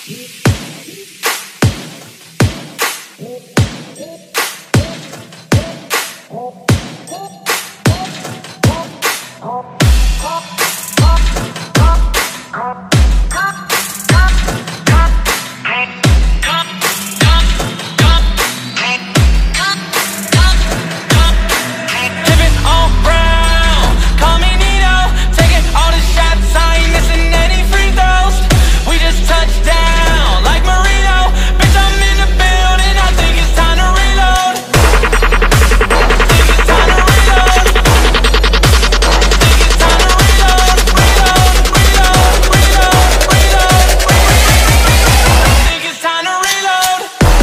Pivot on brown, call me Nino. Taking all the shots, I ain't missing any free throws. We just touched down like Marino. Bitch, I'm in the building. I think it's time to reload. Think it's time to reload. Think it's time to reload. Reload, reload, reload, reload, reload. Think it's time to reload.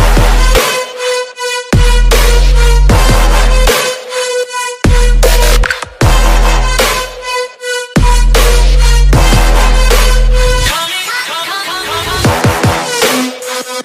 Call me, call, call, call, call.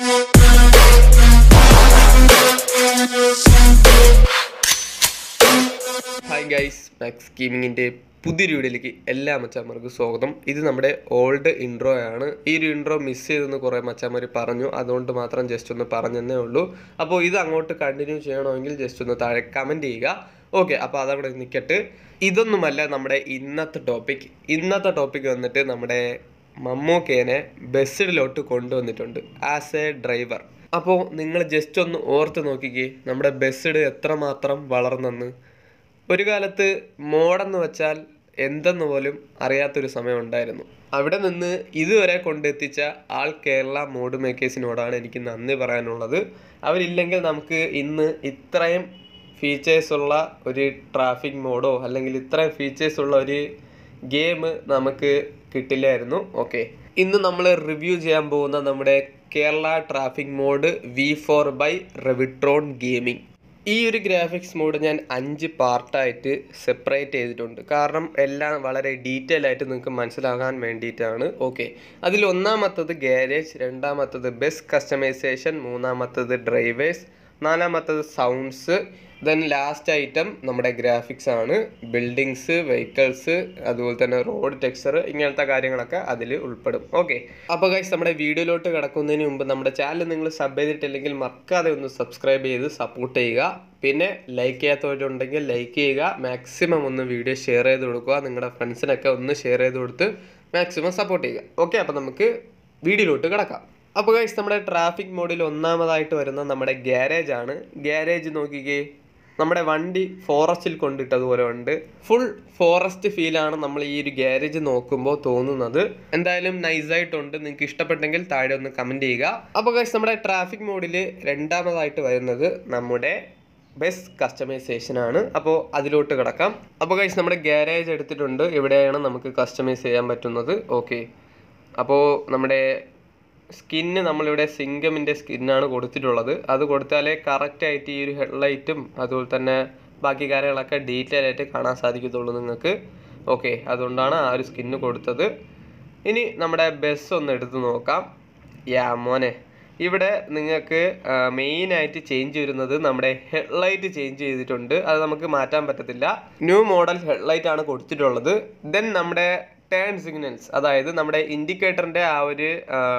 Hi guys Max ഗെയിമിങ്ങിൻ്റെ പുതിയൊരു വീഡിയോയിലേക്ക് എല്ലാ മച്ചാന്മാർക്കും സ്വാഗതം ഇത് നമ്മുടെ old intro ആണ് ഈ ഒരു ഇൻട്രോ മിസ് ചെയ്തെന്ന് കുറേ മച്ചാന്മാർ പറഞ്ഞു അതുകൊണ്ട് മാത്രം ജസ്റ്റ് ഒന്ന് പറഞ്ഞതന്നേ ഉള്ളൂ അപ്പോൾ ഇത് അങ്ങോട്ട് കണ്ടിന്യൂ ചെയ്യണമെങ്കിൽ ജസ്റ്റ് ഒന്ന് താഴെ കമൻറ്റ് ചെയ്യുക ഓക്കെ അപ്പോൾ അതവിടെ നിൽക്കട്ടെ ഇതൊന്നുമല്ല നമ്മുടെ ഇന്നത്തെ ടോപ്പിക് ഇന്നത്തെ ടോപ്പിക് വന്നിട്ട് നമ്മുടെ മമ്മൂക്കേനെ ബസ്സിലോട്ട് കൊണ്ടുവന്നിട്ടുണ്ട് ആസ് എ ഡ്രൈവർ അപ്പോൾ നിങ്ങൾ ജസ്റ്റ് ഒന്ന് ഓർത്ത് നോക്കിക്കേ നമ്മുടെ ബസ്സിഡ് എത്രമാത്രം വളർന്നെന്ന് ഒരു കാലത്ത് മോഡെന്ന് വെച്ചാൽ എന്തെന്ന് പോലും അറിയാത്തൊരു സമയം ഉണ്ടായിരുന്നു അവിടെ നിന്ന് ഇതുവരെ കൊണ്ടെത്തിച്ച ആൾ കേരള മോഡ് മേക്കേഴ്സിനോടാണ് എനിക്ക് നന്ദി പറയാനുള്ളത് അവരില്ലെങ്കിൽ നമുക്ക് ഇന്ന് ഇത്രയും ഫീച്ചേഴ്സ് ഉള്ള ഒരു ട്രാഫിക് മോഡോ അല്ലെങ്കിൽ ഇത്രയും ഫീച്ചേഴ്സ് ഉള്ള ഒരു ഗെയിം നമുക്ക് കിട്ടില്ലായിരുന്നു ഓക്കെ ഇന്ന് നമ്മൾ റിവ്യൂ ചെയ്യാൻ പോകുന്ന നമ്മുടെ Kerala traffic mod V four by Revitron gaming ഈ ഒരു ഗ്രാഫിക്സ് മോഡ് ഞാൻ അഞ്ച് പാർട്ടായിട്ട് സെപ്പറേറ്റ് ചെയ്തിട്ടുണ്ട് കാരണം എല്ലാം വളരെ ഡീറ്റെയിൽ ആയിട്ട് നിങ്ങൾക്ക് മനസ്സിലാകാൻ വേണ്ടിയിട്ടാണ് ഓക്കെ അതിൽ ഒന്നാമത്തത് ഗാരേജ് രണ്ടാമത്തത് ബെസ്റ്റ് കസ്റ്റമൈസേഷൻ മൂന്നാമത്തത് ഡ്രൈവേഴ്സ് നാലാമത്തത് സൗണ്ട്സ് ദെൻ ലാസ്റ്റ് ഐറ്റം നമ്മുടെ ഗ്രാഫിക്സ് ആണ് ബിൽഡിങ്സ് വെഹിക്കിൾസ് അതുപോലെ തന്നെ റോഡ് ടെക്സ്ചർ ഇങ്ങനത്തെ കാര്യങ്ങളൊക്കെ അതിൽ ഉൾപ്പെടും ഓക്കെ അപ്പോൾ ഗൈസ് നമ്മുടെ വീഡിയോയിലോട്ട് കിടക്കുന്നതിന് മുമ്പ് നമ്മുടെ ചാനൽ നിങ്ങൾ സബ് ചെയ്തിട്ടില്ലെങ്കിൽ മറക്കാതെ ഒന്ന് സബ്സ്ക്രൈബ് ചെയ്ത് സപ്പോർട്ട് ചെയ്യുക പിന്നെ ലൈക്ക് ചെയ്യാത്തവരുണ്ടെങ്കിൽ ലൈക്ക് ചെയ്യുക മാക്സിമം ഒന്ന് വീഡിയോ ഷെയർ ചെയ്ത് കൊടുക്കുക നിങ്ങളുടെ ഫ്രണ്ട്സിനൊക്കെ ഒന്ന് ഷെയർ ചെയ്ത് കൊടുത്ത് മാക്സിമം സപ്പോർട്ട് ചെയ്യുക ഓക്കെ അപ്പോൾ നമുക്ക് വീഡിയോയിലോട്ട് കിടക്കാം അപ്പോൾ ഗൈസ് നമ്മുടെ ട്രാഫിക് മോഡിൽ ഒന്നാമതായിട്ട് വരുന്ന നമ്മുടെ ഗ്യാരേജ് ആണ് ഗ്യാരേജ് നോക്കിക്കേ നമ്മുടെ വണ്ടി ഫോറസ്റ്റിൽ കൊണ്ടിട്ടതുപോലെ ഉണ്ട് ഫുൾ ഫോറസ്റ്റ് ഫീലാണ് നമ്മൾ ഈ ഒരു ഗ്യാരേജ് നോക്കുമ്പോൾ തോന്നുന്നത് എന്തായാലും നൈസായിട്ടുണ്ട് നിങ്ങൾക്ക് ഇഷ്ടപ്പെട്ടെങ്കിൽ താഴെ ഒന്ന് കമൻറ്റ് ചെയ്യുക അപ്പോൾ ഗൈസ് നമ്മുടെ ട്രാഫിക് മോഡിൽ രണ്ടാമതായിട്ട് വരുന്നത് നമ്മുടെ ബെസ്റ്റ് കസ്റ്റമൈസേഷൻ ആണ് അപ്പോൾ അതിലോട്ട് കിടക്കാം അപ്പോൾ ഗൈസ് നമ്മുടെ ഗ്യാരേജ് എടുത്തിട്ടുണ്ട് ഇവിടെയാണ് നമുക്ക് കസ്റ്റമൈസ് ചെയ്യാൻ പറ്റുന്നത് ഓക്കെ അപ്പോൾ നമ്മുടെ സ്കിന്ന് നമ്മളിവിടെ സിംഗമിൻ്റെ സ്കിന്നാണ് കൊടുത്തിട്ടുള്ളത് അത് കൊടുത്താലേ കറക്റ്റായിട്ട് ഈ ഒരു ഹെഡ്ലൈറ്റും അതുപോലെ തന്നെ ബാക്കി കാര്യങ്ങളൊക്കെ ഡീറ്റെയിൽ ആയിട്ട് കാണാൻ സാധിക്കത്തുള്ളൂ നിങ്ങൾക്ക് ഓക്കെ അതുകൊണ്ടാണ് ആ ഒരു സ്കിന്ന് കൊടുത്തത് ഇനി നമ്മുടെ ബസ് ഒന്ന് എടുത്ത് നോക്കാം യാ മോനെ ഇവിടെ നിങ്ങൾക്ക് മെയിനായിട്ട് ചേഞ്ച് വരുന്നത് നമ്മുടെ ഹെഡ്ലൈറ്റ് ചേഞ്ച് ചെയ്തിട്ടുണ്ട് അത് നമുക്ക് മാറ്റാൻ പറ്റത്തില്ല ന്യൂ മോഡൽ ഹെഡ്ലൈറ്റ് ആണ് കൊടുത്തിട്ടുള്ളത് ദെൻ നമ്മുടെ ടേൺ സിഗ്നൽസ് അതായത് നമ്മുടെ ഇൻഡിക്കേറ്ററിൻ്റെ ആ ഒരു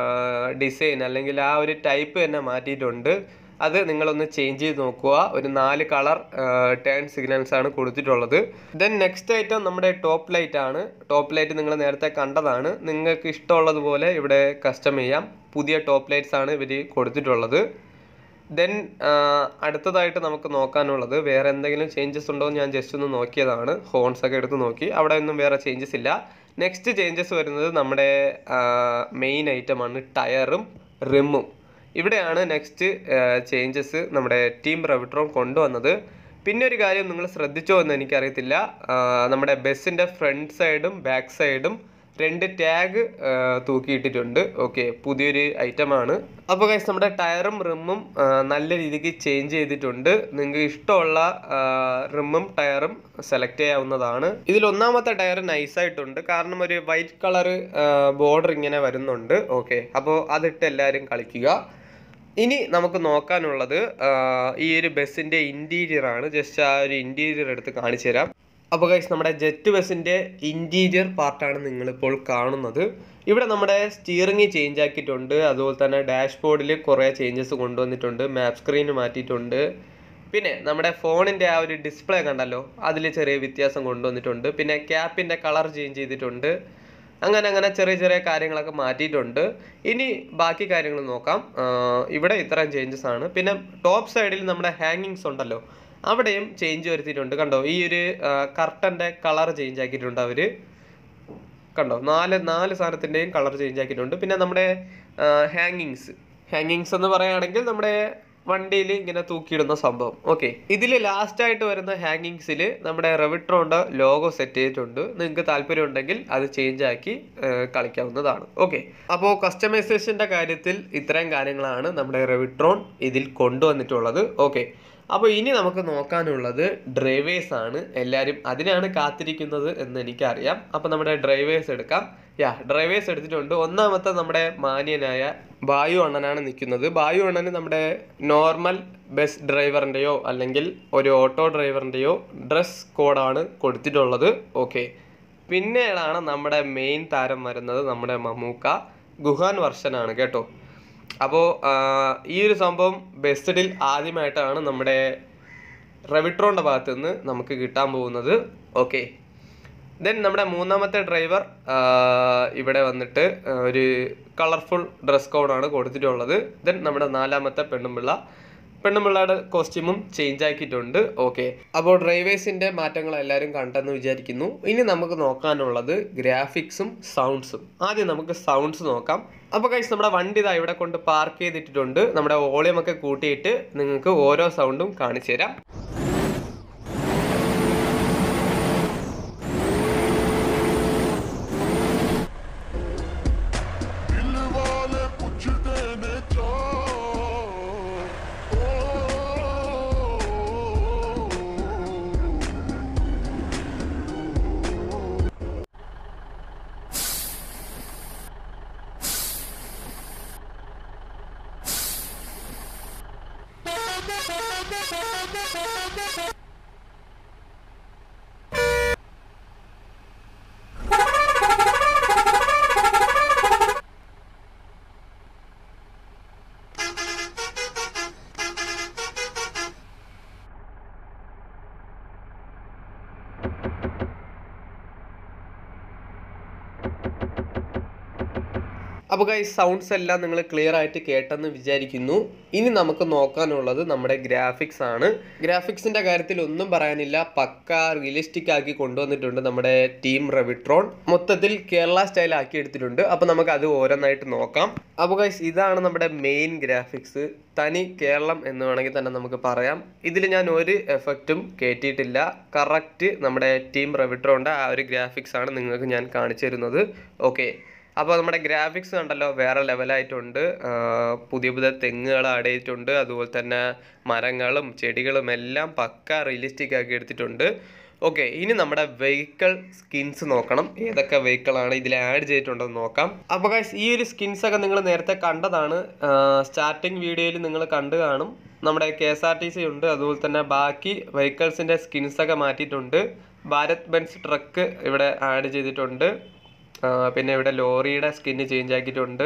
ഡിസൈൻ അല്ലെങ്കിൽ ആ ഒരു ടൈപ്പ് തന്നെ മാറ്റിയിട്ടുണ്ട് അത് നിങ്ങളൊന്ന് ചേഞ്ച് ചെയ്ത് നോക്കുക ഒരു നാല് കളർ ടേൺ സിഗ്നൽസ് ആണ് കൊടുത്തിട്ടുള്ളത് ദെൻ നെക്സ്റ്റ് ഐറ്റം നമ്മുടെ ടോപ്പ് ലൈറ്റ് ആണ് ടോപ്പ് ലൈറ്റ് നിങ്ങൾ നേരത്തെ കണ്ടതാണ് നിങ്ങൾക്ക് ഇഷ്ടമുള്ളതുപോലെ ഇവിടെ കസ്റ്റം ചെയ്യാം പുതിയ ടോപ്പ് ലൈറ്റ്സ് ആണ് ഇവർ കൊടുത്തിട്ടുള്ളത് ദെൻ അടുത്തതായിട്ട് നമുക്ക് നോക്കാനുള്ളത് വേറെ എന്തെങ്കിലും ചേഞ്ചസ് ഉണ്ടോ എന്ന് ഞാൻ ജസ്റ്റ് ഒന്ന് നോക്കിയതാണ് ഹോൺസ് ഒക്കെ എടുത്ത് നോക്കി അവിടെ ഒന്നും വേറെ ചേഞ്ചസ് ഇല്ല നെക്സ്റ്റ് ചേഞ്ചസ് വരുന്നത് നമ്മുടെ മെയിൻ ഐറ്റമാണ് ടയറും റിമ്മും ഇവിടെയാണ് നെക്സ്റ്റ് ചേഞ്ചസ് നമ്മുടെ ടീം റെവിട്രോൺ കൊണ്ടുവന്നത് പിന്നെ ഒരു കാര്യം നിങ്ങൾ ശ്രദ്ധിച്ചോ എന്ന് എനിക്കറിയത്തില്ല ആ, നമ്മുടെ ബസ്സിൻ്റെ ഫ്രണ്ട് സൈഡും ബാക്ക് സൈഡും രണ്ട് ടാഗ് തൂക്കിയിട്ടിട്ടുണ്ട് ഓക്കെ പുതിയൊരു ഐറ്റമാണ് അപ്പോൾ ഗൈസ് നമ്മുടെ ടയറും റിമ്മും നല്ല രീതിക്ക് ചേഞ്ച് ചെയ്തിട്ടുണ്ട് നിങ്ങൾക്ക് ഇഷ്ടമുള്ള റിമ്മും ടയറും സെലക്ട് ചെയ്യാവുന്നതാണ് ഇതിൽ ഒന്നാമത്തെ ടയർ നൈസായിട്ടുണ്ട് കാരണം ഒരു വൈറ്റ് കളർ ബോർഡർ ഇങ്ങനെ വരുന്നുണ്ട് ഓക്കെ അപ്പോൾ അതിട്ട് എല്ലാവരും കളിക്കുക ഇനി നമുക്ക് നോക്കാനുള്ളത് ആ, ഈ ഒരു ബസ്സിൻ്റെ ഇൻറ്റീരിയർ ആണ് ജസ്റ്റ് ആ ഒരു ഇൻറ്റീരിയർ എടുത്ത് കാണിച്ചു തരാം അപ്പോൾ ഗൈസ് നമ്മുടെ ജെറ്റ് ബസ്സിൻ്റെ ഇൻറ്റീരിയർ പാർട്ടാണ് നിങ്ങളിപ്പോൾ കാണുന്നത് ഇവിടെ നമ്മുടെ സ്റ്റിയറിംഗ് ചേഞ്ച് ആക്കിയിട്ടുണ്ട് അതുപോലെ തന്നെ ഡാഷ്ബോർഡിൽ കുറേ ചേഞ്ചസ് കൊണ്ടുവന്നിട്ടുണ്ട് മാപ്പ് സ്ക്രീൻ മാറ്റിയിട്ടുണ്ട് പിന്നെ നമ്മുടെ ഫോണിൻ്റെ ആ ഒരു ഡിസ്പ്ലേ കണ്ടല്ലോ അതിൽ ചെറിയ വ്യത്യാസം കൊണ്ടുവന്നിട്ടുണ്ട് പിന്നെ ക്യാപ്പിൻ്റെ കളർ ചേഞ്ച് ചെയ്തിട്ടുണ്ട് അങ്ങനെ അങ്ങനെ ചെറിയ ചെറിയ കാര്യങ്ങളൊക്കെ മാറ്റിയിട്ടുണ്ട് ഇനി ബാക്കി കാര്യങ്ങൾ നോക്കാം ആ, ഇവിടെ ഇത്രയും ചേഞ്ചസ് ആണ് പിന്നെ ടോപ്പ് സൈഡിൽ നമ്മുടെ ഹാങ്ങിങ്സ് ഉണ്ടല്ലോ അവിടെയും ചേഞ്ച് വരുത്തിയിട്ടുണ്ട് കണ്ടോ ഈ ഒരു കർട്ടൻ്റെ കളർ ചേഞ്ച് ആക്കിയിട്ടുണ്ട് അവർ കണ്ടോ നാല് നാല് സാധനത്തിൻ്റെയും കളർ ചേഞ്ച് ആക്കിയിട്ടുണ്ട് പിന്നെ നമ്മുടെ ഹാങ്ങിങ്സ് ഹാങ്ങിങ്സ് എന്ന് പറയുകയാണെങ്കിൽ നമ്മുടെ വണ്ടിയിൽ ഇങ്ങനെ തൂക്കിയിടുന്ന സംഭവം ഓക്കെ ഇതിൽ ലാസ്റ്റ് ആയിട്ട് വരുന്ന ഹാങ്ങിങ്സിൽ നമ്മുടെ റെവിട്രോണ്ട് ലോഗോ സെറ്റ് ചെയ്തിട്ടുണ്ട് നിങ്ങൾക്ക് താല്പര്യം ഉണ്ടെങ്കിൽ അത് ചേഞ്ച് ആക്കി ആ, കളിക്കാവുന്നതാണ് ഓക്കെ അപ്പോൾ കസ്റ്റമൈസേഷൻ്റെ കാര്യത്തിൽ ഇത്രയും കാര്യങ്ങളാണ് നമ്മുടെ റെവിട്രോൺ ഇതിൽ കൊണ്ടുവന്നിട്ടുള്ളത് ഓക്കെ അപ്പോൾ ഇനി നമുക്ക് നോക്കാനുള്ളത് ഡ്രൈവേഴ്സ് ആണ് എല്ലാവരും അതിനാണ് കാത്തിരിക്കുന്നത് എന്ന് എനിക്കറിയാം അപ്പോൾ നമ്മുടെ ഡ്രൈവേഴ്സ് എടുക്കാം യാ ഡ്രൈവേഴ്സ് എടുത്തിട്ടുണ്ട് ഒന്നാമത്തെ നമ്മുടെ മാന്യനായ ബായു അണ്ണനാണ് നിൽക്കുന്നത് ബായു അണ്ണന് നമ്മുടെ നോർമൽ ബസ് ഡ്രൈവറിൻ്റെയോ അല്ലെങ്കിൽ ഒരു ഓട്ടോ ഡ്രൈവറിൻ്റെയോ ഡ്രസ് കോഡാണ് കൊടുത്തിട്ടുള്ളത് ഓക്കെ പിന്നീടാണ് നമ്മുടെ മെയിൻ താരം വരുന്നത് നമ്മുടെ മമ്മൂക്ക ഗുഹാൻ വർഷനാണ് കേട്ടോ അപ്പോൾ ഈ ഒരു സംഭവം ബെസ്റ്റിൽ ആദ്യമായിട്ടാണ് നമ്മുടെ റെവിട്രോൻ്റെ ഭാഗത്ത് നിന്ന് നമുക്ക് കിട്ടാൻ പോകുന്നത് ഓക്കെ ദെൻ നമ്മുടെ മൂന്നാമത്തെ ഡ്രൈവർ ഇവിടെ വന്നിട്ട് ആ, ഒരു കളർഫുൾ ഡ്രസ് കോഡാണ് കൊടുത്തിട്ടുള്ളത് ദെൻ നമ്മുടെ നാലാമത്തെ പെണ്ണുമ്പിള്ള പെണ്ണുമ്പിള്ളയുടെ കോസ്റ്റ്യൂമും ചേഞ്ച് ആക്കിയിട്ടുണ്ട് ഓക്കെ അപ്പോൾ ഡ്രൈവേഴ്സിൻ്റെ മാറ്റങ്ങൾ എല്ലാവരും കണ്ടെന്ന് വിചാരിക്കുന്നു ഇനി നമുക്ക് നോക്കാനുള്ളത് ഗ്രാഫിക്സും സൗണ്ട്സും ആദ്യം നമുക്ക് സൗണ്ട്സ് നോക്കാം അപ്പോൾ കൈസ് നമ്മുടെ വണ്ടി ഇതാ ഇവിടെ കൊണ്ട് പാർക്ക് ചെയ്തിട്ടുണ്ട് നമ്മുടെ വോളിയം ഒക്കെ കൂട്ടിയിട്ട് നിങ്ങൾക്ക് ഓരോ സൗണ്ടും കാണിച്ചു തരാം दिल वाले पूछते ने അപ്പോൾ ഗൈസ് സൗണ്ട്സ് എല്ലാം നിങ്ങൾ ക്ലിയർ ആയിട്ട് കേട്ടെന്ന് വിചാരിക്കുന്നു ഇനി നമുക്ക് നോക്കാനുള്ളത് നമ്മുടെ ഗ്രാഫിക്സ് ആണ് ഗ്രാഫിക്സിന്റെ കാര്യത്തിൽ ഒന്നും പറയാനില്ല പക്ക റിയലിസ്റ്റിക് ആക്കി കൊണ്ടുവന്നിട്ടുണ്ട് നമ്മുടെ ടീം റെവിട്രോൺ മൊത്തത്തിൽ കേരള സ്റ്റൈൽ ആക്കി എടുത്തിട്ടുണ്ട് അപ്പോൾ നമുക്ക് അത് ഓരോന്നായിട്ട് നോക്കാം അപ്പോൾ ഗൈസ് ഇതാണ് നമ്മുടെ മെയിൻ ഗ്രാഫിക്സ് തനി കേരളം എന്ന് വേണമെങ്കിൽ തന്നെ നമുക്ക് പറയാം ഇതിൽ ഞാൻ ഒരു എഫക്റ്റും കയറ്റിയിട്ടില്ല കറക്റ്റ് നമ്മുടെ ടീം റെവിട്രോൻ്റെ ആ ഒരു ഗ്രാഫിക്സ് ആണ് നിങ്ങൾക്ക് ഞാൻ കാണിച്ചു തരുന്നത് ഓക്കെ അപ്പോൾ നമ്മുടെ ഗ്രാഫിക്സ് കണ്ടല്ലോ വേറെ ലെവലായിട്ടുണ്ട് ആ, പുതിയ പുതിയ തെങ്ങുകൾ ആഡ് ചെയ്തിട്ടുണ്ട് അതുപോലെ തന്നെ മരങ്ങളും ചെടികളും എല്ലാം പക്ക റിയലിസ്റ്റിക് ആക്കി എടുത്തിട്ടുണ്ട് ഓക്കെ ഇനി നമ്മുടെ വെഹിക്കിൾ സ്കിൻസ് നോക്കണം ഏതൊക്കെ വെഹിക്കിളാണ് ഇതിൽ ആഡ് ചെയ്തിട്ടുണ്ടെന്ന് നോക്കാം അപ്പോൾ guys ഈ ഒരു സ്കിൻസ് ഒക്കെ നിങ്ങൾ നേരത്തെ കണ്ടതാണ് സ്റ്റാർട്ടിങ് വീഡിയോയിൽ നിങ്ങൾ കണ്ടു കാണും നമ്മുടെ K S R T C ഉണ്ട് അതുപോലെ തന്നെ ബാക്കി വെഹിക്കിൾസിൻ്റെ സ്കിൻസ് ഒക്കെ മാറ്റിയിട്ടുണ്ട് ഭാരത് ബെൻസ് ട്രക്ക് ഇവിടെ ആഡ് ചെയ്തിട്ടുണ്ട് ആ, പിന്നെ ഇവിടെ ലോറിയുടെ സ്കിന്ന് ചേഞ്ച് ആക്കിയിട്ടുണ്ട്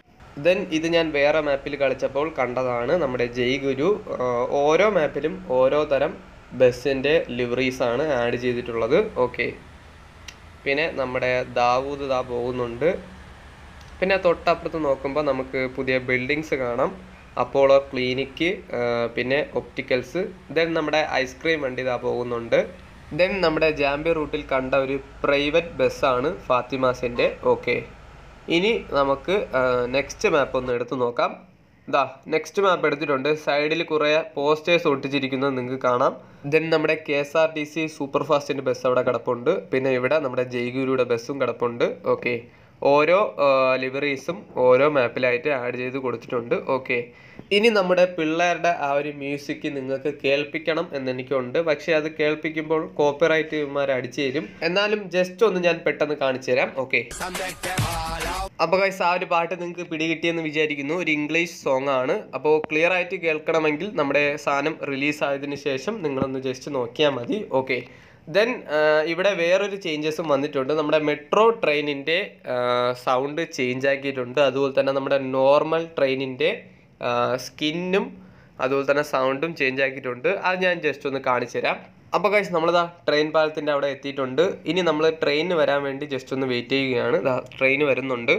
ദെൻ ഇത് ഞാൻ വേറെ മാപ്പിൽ കളിച്ചപ്പോൾ കണ്ടതാണ് നമ്മുടെ ജയ് ഗുരു ആ, ഓരോ മാപ്പിലും ഓരോ തരം ബസ്സിൻ്റെ ലിവറീസ് ആണ് ആഡ് ചെയ്തിട്ടുള്ളത് ഓക്കെ പിന്നെ നമ്മുടെ ദാവൂദ് ദാ പോകുന്നുണ്ട് പിന്നെ തൊട്ടപ്പുറത്ത് നോക്കുമ്പോൾ നമുക്ക് പുതിയ ബിൽഡിങ്സ് കാണാം അപ്പോളോ ക്ലിനിക്ക് പിന്നെ ഒപ്റ്റിക്കൽസ് ദെൻ നമ്മുടെ ഐസ്ക്രീം വണ്ടി ഇതാ പോകുന്നുണ്ട് ദെൻ നമ്മുടെ ജാമ്പി റൂട്ടിൽ കണ്ട ഒരു പ്രൈവറ്റ് ബസ്സാണ് ഫാത്തിമാസിൻ്റെ ഓക്കെ ഇനി നമുക്ക് നെക്സ്റ്റ് മാപ്പ് ഒന്ന് എടുത്ത് നോക്കാം ഇതാ നെക്സ്റ്റ് മാപ്പ് എടുത്തിട്ടുണ്ട് സൈഡിൽ കുറേ പോസ്റ്റേഴ്സ് ഒട്ടിച്ചിരിക്കുന്നത് നിങ്ങൾക്ക് കാണാം ദെൻ നമ്മുടെ K S R T C super ഫാസ്റ്റിൻ്റെ ബസ് അവിടെ കിടപ്പുണ്ട് പിന്നെ ഇവിടെ നമ്മുടെ ജയ്ഗുരുയുടെ ബസ്സും കിടപ്പുണ്ട് ഓക്കെ ഓരോ ലിവറീസും ഓരോ മാപ്പിലായിട്ട് ആഡ് ചെയ്ത് കൊടുത്തിട്ടുണ്ട് ഓക്കെ ഇനി നമ്മുടെ പിള്ളേരുടെ ആ ഒരു മ്യൂസിക് നിങ്ങൾക്ക് കേൾപ്പിക്കണം എന്നെനിക്കുണ്ട് പക്ഷേ അത് കേൾപ്പിക്കുമ്പോൾ കോപ്പിറൈറ്റ് ഇവന്മാർ അടിച്ചു തരും എന്നാലും ജസ്റ്റ് ഒന്ന് ഞാൻ പെട്ടെന്ന് കാണിച്ചു തരാം ഓക്കെ അപ്പോൾ ഗൈസ് ആ ഒരു പാട്ട് നിങ്ങൾക്ക് പിടികിട്ടിയെന്ന് വിചാരിക്കുന്നു ഒരു ഇംഗ്ലീഷ് സോങ് ആണ് അപ്പോൾ ക്ലിയർ ആയിട്ട് കേൾക്കണമെങ്കിൽ നമ്മുടെ സാധനം റിലീസ് ആയതിനു ശേഷം നിങ്ങളൊന്ന് ജസ്റ്റ് നോക്കിയാൽ മതി ഓക്കെ ദെൻ ഇവിടെ വേറൊരു ചേഞ്ചസും വന്നിട്ടുണ്ട് നമ്മുടെ മെട്രോ ട്രെയിനിൻ്റെ സൗണ്ട് ചേഞ്ച് ആക്കിയിട്ടുണ്ട് അതുപോലെ തന്നെ നമ്മുടെ നോർമൽ ട്രെയിനിൻ്റെ സ്കിന്നും അതുപോലെ തന്നെ സൗണ്ടും ചേഞ്ച് ആക്കിയിട്ടുണ്ട് അത് ഞാൻ ജസ്റ്റ് ഒന്ന് കാണിച്ചു തരാം അപ്പോൾ കഴിച്ച് നമ്മളിതാ ട്രെയിൻ പാലത്തിൻ്റെ അവിടെ എത്തിയിട്ടുണ്ട് ഇനി നമ്മൾ ട്രെയിനിന് വരാൻ വേണ്ടി ജസ്റ്റ് ഒന്ന് വെയിറ്റ് ചെയ്യുകയാണ് ട്രെയിൻ വരുന്നുണ്ട്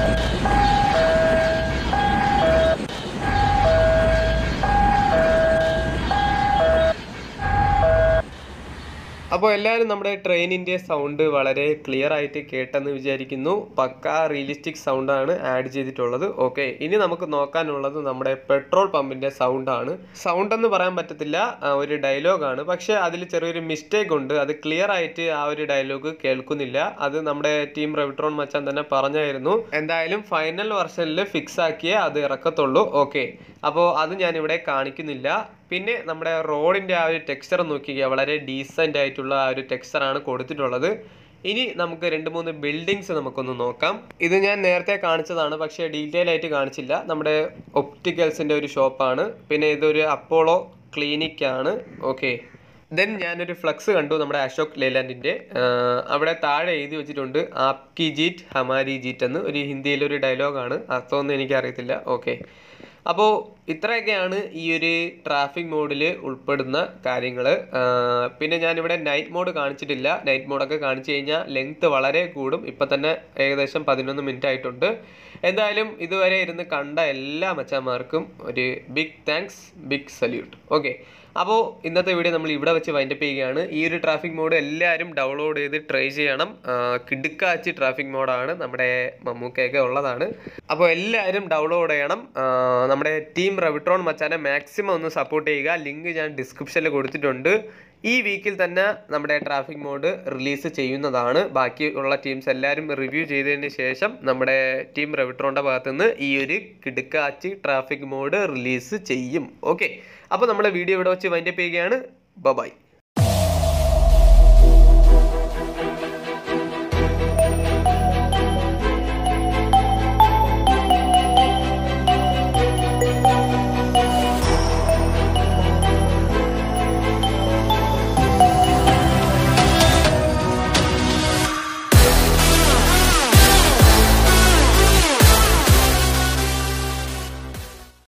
അപ്പോൾ എല്ലാവരും നമ്മുടെ ട്രെയിനിൻ്റെ സൗണ്ട് വളരെ ക്ലിയർ ആയിട്ട് കേട്ടെന്ന് വിചാരിക്കുന്നു പക്ക റിയലിസ്റ്റിക് സൗണ്ടാണ് ആഡ് ചെയ്തിട്ടുള്ളത് ഓക്കെ ഇനി നമുക്ക് നോക്കാനുള്ളത് നമ്മുടെ പെട്രോൾ പമ്പിൻ്റെ സൗണ്ടാണ് സൗണ്ട് എന്ന് പറയാൻ പറ്റത്തില്ല ആ, ഒരു ഡയലോഗാണ് പക്ഷേ അതിൽ ചെറിയൊരു മിസ്റ്റേക്ക് ഉണ്ട് അത് ക്ലിയർ ആയിട്ട് ആ ഒരു ഡയലോഗ് കേൾക്കുന്നില്ല അത് നമ്മുടെ ടീം റെവിട്രോൺ മച്ചാൻ തന്നെ പറഞ്ഞായിരുന്നു എന്തായാലും ഫൈനൽ വെർഷനിൽ ഫിക്സ് ആക്കിയേ അത് ഇറക്കത്തുള്ളൂ ഓക്കെ അപ്പോൾ അത് ഞാൻ ഇവിടെ കാണിക്കുന്നില്ല പിന്നെ നമ്മുടെ റോഡിൻ്റെ ആ ഒരു ടെക്സ്ചർ നോക്കിക്കുക വളരെ ഡീസൻ്റ് ആയിട്ടുള്ള ആ ഒരു ടെക്സ്ചറാണ് കൊടുത്തിട്ടുള്ളത് ഇനി നമുക്ക് രണ്ട് മൂന്ന് ബിൽഡിങ്സ് നമുക്കൊന്ന് നോക്കാം ഇത് ഞാൻ നേരത്തെ കാണിച്ചതാണ് പക്ഷേ ഡീറ്റെയിൽ ആയിട്ട് കാണിച്ചില്ല നമ്മുടെ ഒപ്റ്റിക്കൽസിൻ്റെ ഒരു ഷോപ്പാണ് പിന്നെ ഇതൊരു അപ്പോളോ ക്ലിനിക് ആണ് ഓക്കെ ദെൻ ഞാനൊരു ഫ്ലക്സ് കണ്ടു നമ്മുടെ അശോക് ലേലാൻഡിൻ്റെ അവിടെ താഴെ എഴുതി വെച്ചിട്ടുണ്ട് ആപ്കി ജീറ്റ് ഹമാരി ജീറ്റ് എന്ന് ഒരു ഹിന്ദിയിലൊരു ഡയലോഗാണ് അർത്ഥമൊന്നും എനിക്കറിയത്തില്ല ഓക്കെ അപ്പോൾ ഇത്രയൊക്കെയാണ് ഈ ഒരു ട്രാഫിക് മോഡിൽ ഉൾപ്പെടുന്ന കാര്യങ്ങൾ പിന്നെ ഞാനിവിടെ നൈറ്റ് മോഡ് കാണിച്ചിട്ടില്ല നൈറ്റ് മോഡൊക്കെ കാണിച്ചു കഴിഞ്ഞാൽ ലെങ്ത് വളരെ കൂടും ഇപ്പം തന്നെ ഏകദേശം പതിനൊന്ന് മിനിറ്റ് ആയിട്ടുണ്ട് എന്തായാലും ഇതുവരെ ഇരുന്ന് കണ്ട എല്ലാ മച്ചാന്മാർക്കും ഒരു big thanks big salute okay അപ്പോൾ ഇന്നത്തെ വീഡിയോ നമ്മൾ ഇവിടെ വെച്ച് വൈൻഡപ്പ് ചെയ്യുകയാണ് ഈ ഒരു ട്രാഫിക് മോഡ് എല്ലാവരും ഡൗൺലോഡ് ചെയ്ത് ട്രൈ ചെയ്യണം ആ, കിടുക്കാച്ചി ട്രാഫിക് മോഡാണ് നമ്മുടെ മമ്മൂക്കയൊക്കെ ഉള്ളതാണ് അപ്പോൾ എല്ലാവരും ഡൗൺലോഡ് ചെയ്യണം ആ, നമ്മുടെ ടീം റെവിട്രോൺ മച്ചാനെ മാക്സിമം ഒന്ന് സപ്പോർട്ട് ചെയ്യുക ലിങ്ക് ഞാൻ ഡിസ്ക്രിപ്ഷനിൽ കൊടുത്തിട്ടുണ്ട് ഈ വീക്കിൽ തന്നെ നമ്മുടെ ട്രാഫിക് മോഡ് റിലീസ് ചെയ്യുന്നതാണ് ബാക്കിയുള്ള ടീംസ് എല്ലാവരും റിവ്യൂ ചെയ്തതിന് ശേഷം നമ്മുടെ ടീം റെവിട്രോണിൻ്റെ ഭാഗത്തുനിന്ന് ഈ ഒരു കിടുക്കാച്ചി ട്രാഫിക് മോഡ് റിലീസ് ചെയ്യും ഓക്കെ അപ്പോൾ നമ്മുടെ വീഡിയോ ഇവിടെ വെച്ച് വൈൻഡപ്പ് ചെയ്യുകയാണ് ബൈ